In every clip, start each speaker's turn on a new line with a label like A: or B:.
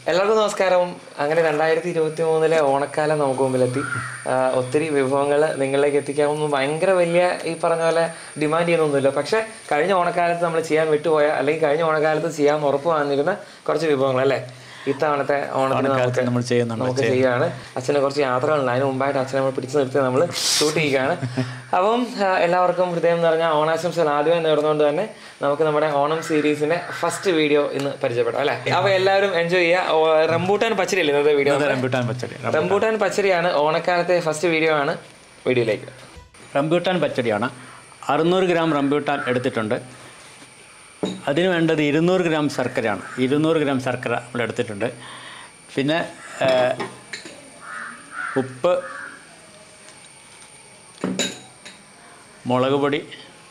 A: എല്ലാവർക്കും നമസ്കാരം അങ്ങനെ രണ്ടായിരത്തി ഇരുപത്തി മൂന്നിലെ ഓണക്കാലം നമുക്ക് മുമ്പിലെത്തി ആ, ഒത്തിരി വിഭവങ്ങൾ നിങ്ങളിലേക്ക് എത്തിക്കാവുന്ന ഭയങ്കര വലിയ ഈ പറഞ്ഞ പോലെ ഡിമാൻഡ് ചെയ്യുന്നൊന്നുമില്ല പക്ഷേ കഴിഞ്ഞ ഓണക്കാലത്ത് നമ്മൾ ചെയ്യാൻ വിട്ടുപോയ അല്ലെങ്കിൽ കഴിഞ്ഞ ഓണക്കാലത്ത് ചെയ്യാൻ ഉറപ്പ് വന്നിരുന്ന കുറച്ച് വിഭവങ്ങൾ അല്ലേ ഇത്തവണത്തെ ഓണത്തിന് നമുക്ക്
B: നമ്മൾ ചെയ്യുന്നുണ്ട്
A: നമുക്ക് ചെയ്യുകയാണ് അച്ഛന് കുറച്ച് യാത്രകളുണ്ട് അതിന് മുമ്പായിട്ട് അച്ഛനെ നമ്മൾ പിടിച്ചു നിർത്തി നമ്മൾ ഷൂട്ട് ചെയ്യുകയാണ് അപ്പം ആ, എല്ലാവർക്കും ഹൃദയം നിറഞ്ഞ ഓണാശംസകൾ ആദ്യമേ നേർന്നുകൊണ്ട് തന്നെ നമുക്ക് നമ്മുടെ ഓണം സീരീസിന്റെ ഫസ്റ്റ് വീഡിയോ ഇന്ന് പരിചയപ്പെടാം അല്ലേ അപ്പൊ എല്ലാവരും എൻജോയ് ചെയ്യുക ഓ, റംബൂട്ടാൻ പച്ചരി അല്ലേ ഇന്നത്തെ വീഡിയോ
B: റംബൂട്ടാൻ പച്ചടി
A: റംബൂട്ടാൻ പച്ചരിയാണ് ഓണക്കാലത്തെ ഫസ്റ്റ് വീഡിയോ ആണ് വീഡിയോയിലേക്ക്
B: റംബൂട്ടാൻ പച്ചടിയാണ് അറുന്നൂറ് ഗ്രാം റംബൂട്ടാൻ എടുത്തിട്ടുണ്ട് അതിന് വേണ്ടത് ഇരുന്നൂറ് ഗ്രാം ശർക്കരയാണ് ഇരുന്നൂറ് ഗ്രാം ശർക്കര നമ്മൾ എടുത്തിട്ടുണ്ട് പിന്നെ ആ, ഉപ്പ് മുളക് പൊടി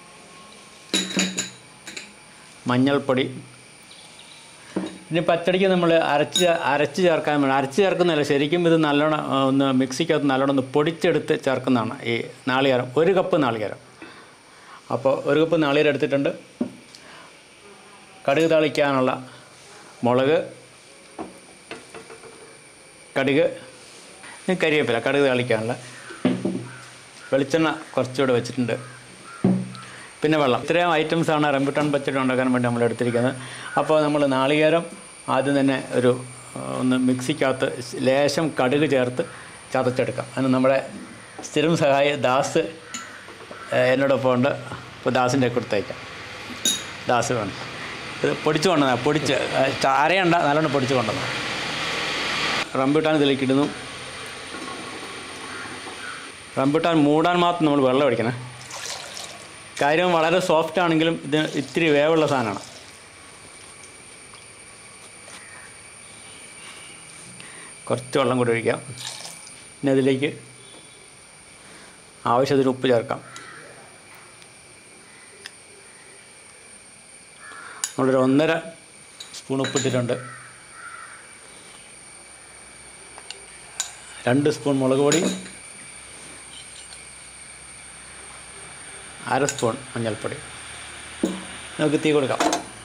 B: മഞ്ഞൾപ്പൊടി ഇനി പച്ചടിക്ക് നമ്മൾ അരച്ച് ചേ- അരച്ച് ചേർക്കാൻ വേണം അരച്ച് ചേർക്കുന്നില്ല ശരിക്കും ഇത് നല്ലോണം ആ, ഒന്ന് മിക്സിക്കകത്ത് നല്ലോണം ഒന്ന് പൊടിച്ചെടുത്ത് ചേർക്കുന്നതാണ് ഈ നാളികേരം ഒരു കപ്പ് നാളികേരം അപ്പോൾ ഒരു കപ്പ് നാളികേരം എടുത്തിട്ടുണ്ട് കടുക് താളിക്കാനുള്ള മുളക് കടുക് ഇനി കരിവേപ്പില കടുക് താളിക്കാനുള്ള വെളിച്ചെണ്ണ കുറച്ചുകൂടെ വെച്ചിട്ടുണ്ട് പിന്നെ വെള്ളം ഇത്രയും ഐറ്റംസാണ് റംബുട്ടാൻ പച്ചടി ഉണ്ടാക്കാൻ വേണ്ടി നമ്മൾ എടുത്തിരിക്കുന്നത് അപ്പോൾ നമ്മൾ നാളികേരം ആദ്യം തന്നെ ഒരു ആ, ഒന്ന് മിക്സിക്കകത്ത് ലേശം കടുക് ചേർത്ത് ചതച്ചെടുക്കാം അതിന് നമ്മുടെ സ്ഥിരം സഹായി ദാസ് ആ, എന്നോടൊപ്പം ഉണ്ട് അപ്പോൾ ദാസിൻ്റെ കൊടുത്തേക്കാം ദാസ് വേണം ഇത് പൊടിച്ച് കൊണ്ടുവന്ന പൊടിച്ച് ആ, ച- അരയണ്ട നല്ലോണം പൊടിച്ച് കൊണ്ടുവന്നു റംബുട്ടാൻ ഇതിലേക്ക് ഇടുന്നു റംബുട്ടാൻ മൂടാൻ മാത്രം നമ്മൾ വെള്ളം ഒഴിക്കണം കാര്യം വളരെ സോഫ്റ്റ് ആണെങ്കിലും ഇത് ഇത്തിരി വേവുള്ള സാധനമാണ് കുറച്ച് വെള്ളം കൂടി ഒഴിക്കാം പിന്നെ അതിലേക്ക് ആവശ്യത്തിന് ഉപ്പ് ചേർക്കാം നമ്മളൊരു ഒന്നര സ്പൂൺ ഉപ്പിട്ടിട്ടുണ്ട് രണ്ട് സ്പൂൺ മുളക് പൊടി അര സ്പൂൺ മഞ്ഞൾപ്പൊടി നമുക്ക് തീ കൊടുക്കാം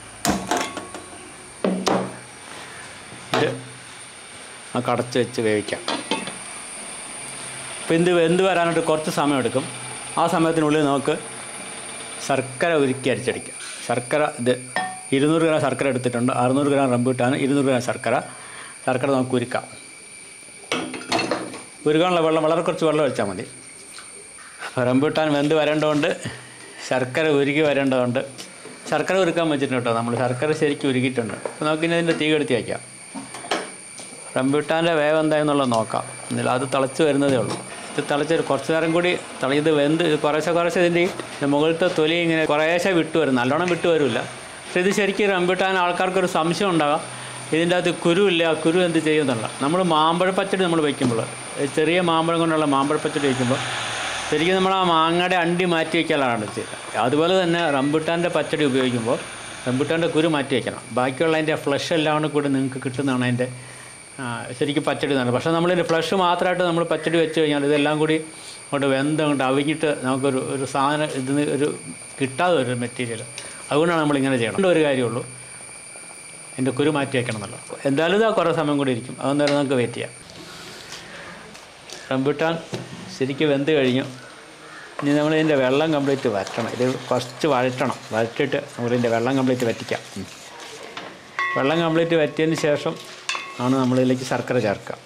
B: ഇത് നമുക്ക് അടച്ച് വെച്ച് വേവിക്കാം അപ്പോൾ ഇത് വെന്ത് വരാനായിട്ട് കുറച്ച് സമയം എടുക്കും ആ സമയത്തിനുള്ളിൽ നമുക്ക് ശർക്കര ഉരുക്കി അരിച്ചടിക്കാം ശർക്കര ഇത് ഇരുന്നൂറ് ഗ്രാം ശർക്കര എടുത്തിട്ടുണ്ട് അറുന്നൂറ് ഗ്രാം റംബൂട്ടാൻ ഇരുന്നൂറ് ഗ്രാം ശർക്കര ശർക്കര നമുക്ക് ഉരുക്കാം ഉരുക്കാനുള്ള വെള്ളം വളരെ കുറച്ച് വെള്ളം ഒഴിച്ചാൽ മതി റംബൂട്ടാൻ വെന്ത് വരേണ്ടതുകൊണ്ട് ശർക്കര ഉരുക്കി വരേണ്ടതുണ്ട് ശർക്കര ഉരുക്കാൻ വെച്ചിട്ടുണ്ട് കേട്ടോ നമ്മൾ ശർക്കര ശരിക്കും ഉരുക്കിയിട്ടുണ്ട് അപ്പോൾ നമുക്കിനി ഇതിൻ്റെ തീ കെടുത്തി വയ്ക്കാം റംബൂട്ടാൻ്റെ വേവ് എന്തായെന്നുള്ളത് നോക്കാം എന്നില്ല അത് തിളച്ച് വരുന്നതേ ഉള്ളൂ ഇത് തിളച്ച് കുറച്ച് നേരം കൂടി തിള ഇത് വെന്ത് ഇത് കുറേശ്ശെ കുറേശ്ശെ ഇതിൻ്റെ ഈ മുകളിലത്തെ തൊലി ഇങ്ങനെ കുറേശ്ശെ വിട്ട് വരും നല്ലോണം വിട്ട് വരില്ല പക്ഷേ ഇത് ശരിക്കും റംബൂട്ടാൻ ആൾക്കാർക്കൊരു സംശയം ഉണ്ടാകാം ഇതിൻ്റെ അകത്ത് കുരുവില്ല ആ കുരു എന്ത് ചെയ്യുന്നുള്ള നമ്മൾ മാമ്പഴ പച്ചടി നമ്മൾ വയ്ക്കുമ്പോൾ ചെറിയ മാമ്പഴം കൊണ്ടുള്ള മാമ്പഴ പച്ചടി വയ്ക്കുമ്പോൾ ശരിക്കും നമ്മൾ ആ മാങ്ങയുടെ അണ്ടി മാറ്റി വയ്ക്കലാണ് ചെയ്യുക അതുപോലെ തന്നെ റംബുട്ടാൻ്റെ പച്ചടി ഉപയോഗിക്കുമ്പോൾ റംബുട്ടാൻ്റെ കുരു മാറ്റി വയ്ക്കണം ബാക്കിയുള്ള അതിൻ്റെ ഫ്ലഷ് എല്ലാം കൂടി നിങ്ങൾക്ക് കിട്ടുന്നതാണ് അതിൻ്റെ ആ, ശരിക്കും പച്ചടി തന്നെ പക്ഷേ നമ്മളിതിൻ്റെ ഫ്ലഷ് മാത്രമായിട്ട് നമ്മൾ പച്ചടി വെച്ച് കഴിഞ്ഞാൽ ഇതെല്ലാം കൂടി അങ്ങോട്ട് വെന്ത് അങ്ങോട്ട് അവിഞ്ഞിട്ട് നമുക്കൊരു ഒരു സാധനം ഇതിന് ഒരു കിട്ടാതെ ഒരു മെറ്റീരിയൽ അതുകൊണ്ടാണ് നമ്മളിങ്ങനെ ചെയ്യണം ഒരു കാര്യമുള്ളൂ എൻ്റെ കുരു മാറ്റി വയ്ക്കണം എന്നുള്ളത് എന്തായാലും ഇതാ കുറേ സമയം കൂടി ഇരിക്കും അതൊന്നേരം നമുക്ക് വെയിറ്റ് ചെയ്യാം റംബുട്ടാൻ ശരിക്കും വെന്ത് കഴിഞ്ഞു ഇനി നമ്മളിതിൻ്റെ വെള്ളം കംപ്ലീറ്റ് വറ്റണം ഇത് കുറച്ച് വഴറ്റണം വഴറ്റിട്ട് നമ്മളിതിൻ്റെ വെള്ളം കംപ്ലീറ്റ് വറ്റിക്കാം ഉം. വെള്ളം കംപ്ലീറ്റ് വറ്റിയതിന് ശേഷം ആണ് നമ്മളിതിലേക്ക് ശർക്കര ചേർക്കുക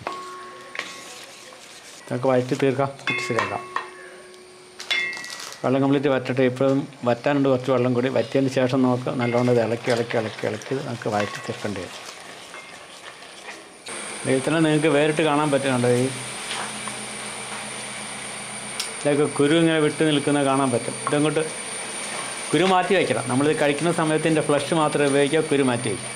B: നമുക്ക് വഴറ്റി തീർക്കാം ശരിയാക്കാം വെള്ളം കംപ്ലീറ്റ് വറ്റട്ടെ ഇപ്പോഴും വറ്റാനുണ്ട് കുറച്ച് വെള്ളം കൂടി വറ്റിയതിന് ശേഷം നമുക്ക് നല്ലോണം ഇത് ഇളക്കി ഇളക്കി ഇളക്കി ഇളക്കി ഇത് നമുക്ക് വഴറ്റി തീർക്കേണ്ടി വരും ദൈവത്തിനെ നിങ്ങൾക്ക് വേറിട്ട് കാണാൻ പറ്റുന്നുണ്ടോ ഈ ഇതൊക്കെ കുരു ഇങ്ങനെ വിട്ട് നിൽക്കുന്നത് കാണാൻ പറ്റും ഇതങ്ങോട്ട് കുരു മാറ്റി വയ്ക്കണം നമ്മളിത് കഴിക്കുന്ന സമയത്തിൻ്റെ ഫ്ലഷ് മാത്രമേ ഉപയോഗിക്കുക കുരു മാറ്റി വയ്ക്കുക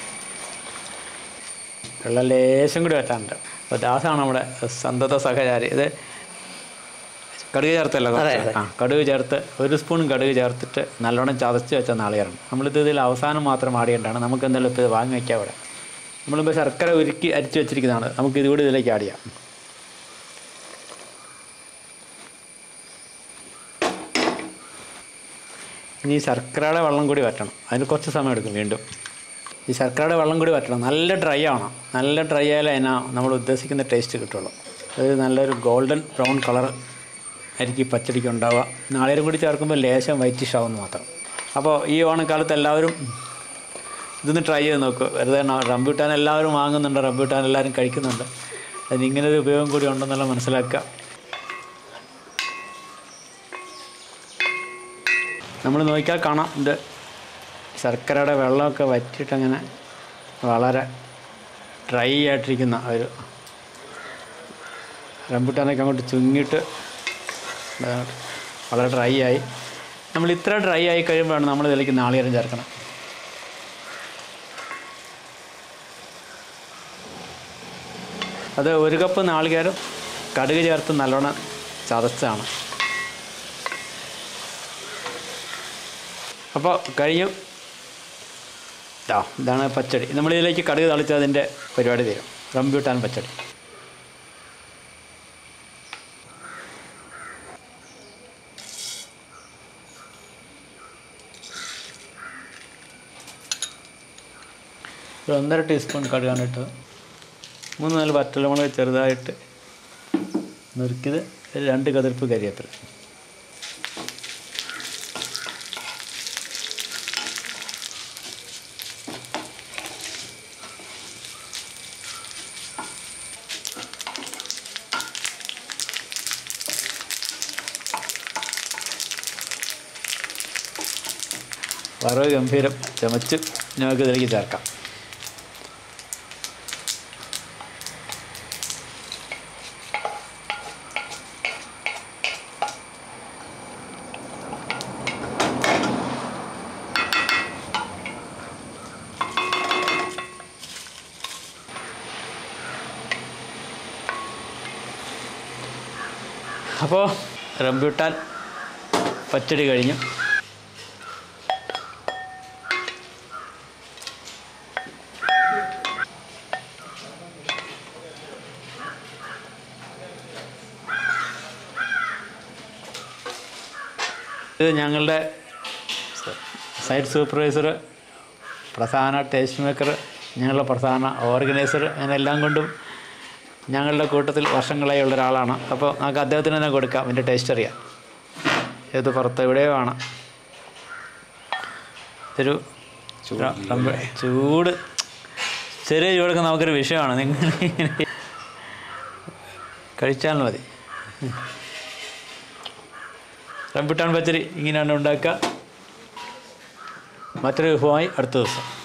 B: വെള്ളം ലേശം കൂടി വറ്റാനുണ്ട് അപ്പോൾ ദാസാണ് നമ്മുടെ സന്തത സഹചാരി ഇത് കടുക് ചേർത്തല്ലോ കുറച്ച്? ആ കടുക് ചേർത്ത് ഒരു സ്പൂൺ കടുക് ചേർത്തിട്ട് നല്ലോണം ചതച്ച് വെച്ച നാളികേറാണ് നമ്മളിത് ഇതിൽ അവസാനം മാത്രം ആടിയേണ്ടാണ് നമുക്ക് എന്തായാലും ഇപ്പോൾ ഇത് വാങ്ങി വയ്ക്കാം അവിടെ നമ്മളിപ്പോൾ ശർക്കര ഉരുക്കി അരിച്ച് വെച്ചിരിക്കുന്നതാണ് നമുക്ക് ഇതുകൂടി ഇതിലേക്ക് ആഡ് ചെയ്യാം ഇനി ശർക്കരയുടെ വെള്ളം കൂടി വറ്റണം അതിന് കുറച്ച് സമയം എടുക്കും വീണ്ടും ഈ ശർക്കരയുടെ വെള്ളം കൂടി വറ്റണം നല്ല ഡ്രൈ ആവണം നല്ല ഡ്രൈ ആയാലേ അതിനാ നമ്മൾ ഉദ്ദേശിക്കുന്ന ടേസ്റ്റ് കിട്ടുള്ളൂ അത് നല്ലൊരു ഗോൾഡൻ ബ്രൗൺ കളർ ആയിരിക്കും ഈ പച്ചടിക്ക് ഉണ്ടാവുക നാളികേരം കൂടി ചേർക്കുമ്പോൾ ലേശം വൈറ്റിഷ് ആവുമെന്ന് മാത്രം അപ്പോൾ ഈ ഓണക്കാലത്ത് എല്ലാവരും ഇതൊന്ന് ട്രൈ ചെയ്ത് നോക്കുക വെറുതെ ന- റംബൂട്ടാൻ എല്ലാവരും വാങ്ങുന്നുണ്ട് റംബൂട്ടാൻ എല്ലാവരും കഴിക്കുന്നുണ്ട് അതിന് ഇങ്ങനെ ഒരു ഉപയോഗം കൂടി ഉണ്ടെന്നുള്ള മനസ്സിലാക്കുക നമ്മൾ നോക്കിയാൽ കാണാം ഇത് ശർക്കരയുടെ വെള്ളമൊക്കെ വറ്റിയിട്ടങ്ങനെ വളരെ ഡ്രൈ ആയിട്ടിരിക്കുന്ന ഒരു റംബുട്ടാനൊക്കെ അങ്ങോട്ട് ചുങ്ങിയിട്ട് ദാ വളരെ ഡ്രൈ ആയി നമ്മൾ ഇത്ര ഡ്രൈ ആയി കഴിയുമ്പോഴാണ് നമ്മൾ ഇതിലേക്ക് നാളികേരം ചേർക്കണം അത് ഒരു കപ്പ് നാളികേരം കടുക് ചേർത്ത് നല്ലോണം ചതച്ചാണ് അപ്പോൾ കഴിയും ഇതാ ഇതാണ് പച്ചടി നമ്മളിതിലേക്ക് കടുക് തളിച്ച് അതിൻ്റെ പരിപാടി തരും റംബ്യൂട്ടാൻ പച്ചടി ഒരു ഒന്നര ടീസ്പൂൺ കടുകാണ് ഇട്ടത് മൂന്ന് നാല് വറ്റലമുളക് ചെറുതായിട്ട് നുറുക്കിയത് രണ്ട് കതിർപ്പ് കരിയേപ്പില വറവ് ഗംഭീരം ചമച്ച് നമുക്ക് ഇതിലേക്ക് ചേർക്കാം അപ്പോൾ റംബ്യൂട്ടാൻ പച്ചടി കഴിഞ്ഞു ഇത് ഞങ്ങളുടെ സൈറ്റ് സൂപ്പർവൈസർ പ്രധാന ടേസ്റ്റ് മേക്കർ ഞങ്ങളുടെ പ്രധാന ഓർഗനൈസർ അങ്ങനെ എല്ലാം കൊണ്ടും ഞങ്ങളുടെ കൂട്ടത്തിൽ വർഷങ്ങളായി ഉള്ള ഒരാളാണ് അപ്പോൾ നമുക്ക് അദ്ദേഹത്തിന് തന്നെ കൊടുക്കാം എൻ്റെ ടേസ്റ്റ് അറിയാം ഏത് പുറത്ത് എവിടെയോ ആണ് ഒരു റംബ- ചൂട് ചെറിയ ചൂടൊക്കെ നമുക്കൊരു വിഷയമാണ് നിങ്ങൾ ഇങ്ങനെ കഴിച്ചാൽ മതി റംബുട്ടാൻ പച്ചരി ഇങ്ങനെയാണ് ഉണ്ടാക്കുക മറ്റൊരു വിഭവമായി അടുത്ത ദിവസം